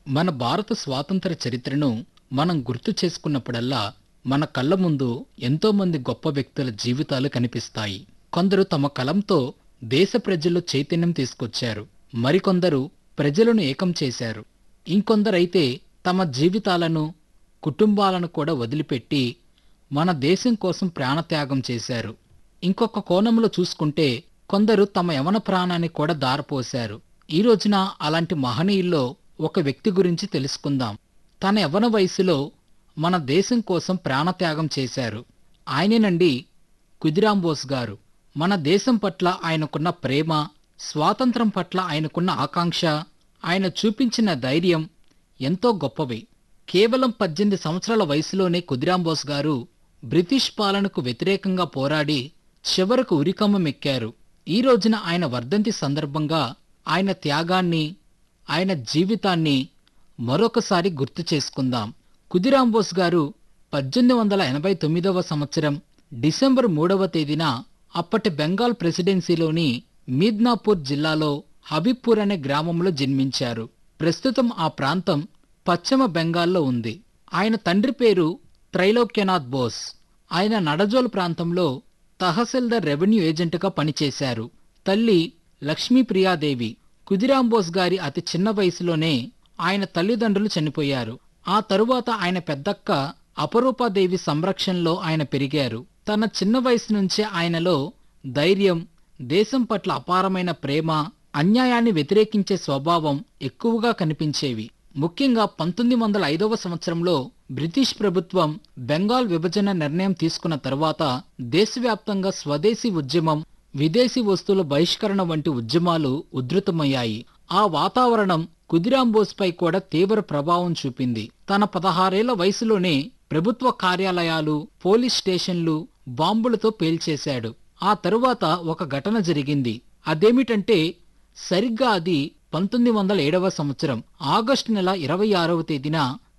మన భారత స్వాతంత్ర చరిత్రను మనం గుర్తు చేసుకున్నప్పుడల్లా మన కళ్ళ ముందు ఎంతో మంది గొప్ప వ్యక్తుల జీవితాలు కనిపిస్తాయి కొందరు తమ కలంతో దేశ ప్రజల్లో చైతన్యం తీసుకొచ్చారు మరికొందరు ప్రజలను ఏకం చేశారు ఇంకొందరైతే తమ జీవితాలను కుటుంబాలను కూడా వదిలిపెట్టి మన దేశం కోసం ప్రాణత్యాగం చేశారు ఇంకొక కోణంలో చూసుకుంటే కొందరు తమ యవన ప్రాణాన్ని కూడా దారపోశారు ఈ రోజున అలాంటి మహనీయుల్లో ఒక వ్యక్తి గురించి తెలుసుకుందాం తన యవన వయసులో మన దేశం కోసం ప్రాణత్యాగం చేశారు ఆయనేనండి కుదిరాం బోస్ గారు మన దేశం పట్ల ఆయనకున్న ప్రేమ స్వాతంత్రం పట్ల ఆయనకున్న ఆకాంక్ష ఆయన చూపించిన ధైర్యం ఎంతో గొప్పవి కేవలం పద్దెనిమిది సంవత్సరాల వయసులోనే కుదిరాం బోస్ గారు బ్రిటిష్ పాలనకు వ్యతిరేకంగా పోరాడి చివరకు ఉరికమ్మం ఎక్కారు ఈ రోజున ఆయన వర్ధంతి సందర్భంగా ఆయన త్యాగాన్ని ఆయన జీవితాన్ని మరొకసారి గుర్తు చేసుకుందాం కుదిరాం బోస్ గారు పద్దెనిమిది వందల ఎనభై తొమ్మిదవ సంవత్సరం డిసెంబర్ మూడవ తేదీన అప్పటి బెంగాల్ ప్రెసిడెన్సీలోని మీద్నాపూర్ జిల్లాలో హబీబ్పూర్ అనే గ్రామంలో జన్మించారు ప్రస్తుతం ఆ ప్రాంతం పశ్చిమ బెంగాల్లో ఉంది ఆయన తండ్రి పేరు త్రైలోక్యనాథ్ బోస్ ఆయన నడజోల్ ప్రాంతంలో తహసీల్దార్ రెవెన్యూ ఏజెంట్గా పనిచేశారు తల్లి లక్ష్మీప్రియాదేవి కుదిరాం బోస్ గారి అతి చిన్న వయసులోనే ఆయన తల్లిదండ్రులు చనిపోయారు ఆ తరువాత ఆయన పెద్దక్క అపరూపాదేవి సంరక్షణలో ఆయన పెరిగారు తన చిన్న వయసు నుంచే ఆయనలో ధైర్యం దేశం పట్ల అపారమైన ప్రేమ అన్యాయాన్ని వ్యతిరేకించే స్వభావం ఎక్కువగా కనిపించేవి ముఖ్యంగా పంతొమ్మిది వందల ఐదవ సంవత్సరంలో బ్రిటిష్ ప్రభుత్వం బెంగాల్ విభజన నిర్ణయం తీసుకున్న తర్వాత దేశవ్యాప్తంగా స్వదేశీ ఉద్యమం విదేశీ వస్తువుల బహిష్కరణ వంటి ఉద్యమాలు ఉధృతమయ్యాయి ఆ వాతావరణం కుదిరాం బోస్పై కూడా తీవ్ర ప్రభావం చూపింది తన పదహారేళ్ల వయసులోనే ప్రభుత్వ కార్యాలయాలు పోలీస్ స్టేషన్లు బాంబులతో పేల్చేశాడు ఆ తరువాత ఒక ఘటన జరిగింది అదేమిటంటే సరిగ్గా అది పంతొమ్మిది వందల ఏడవ సంవత్సరం ఆగస్టు నెల ఇరవై ఆరవ తేదీన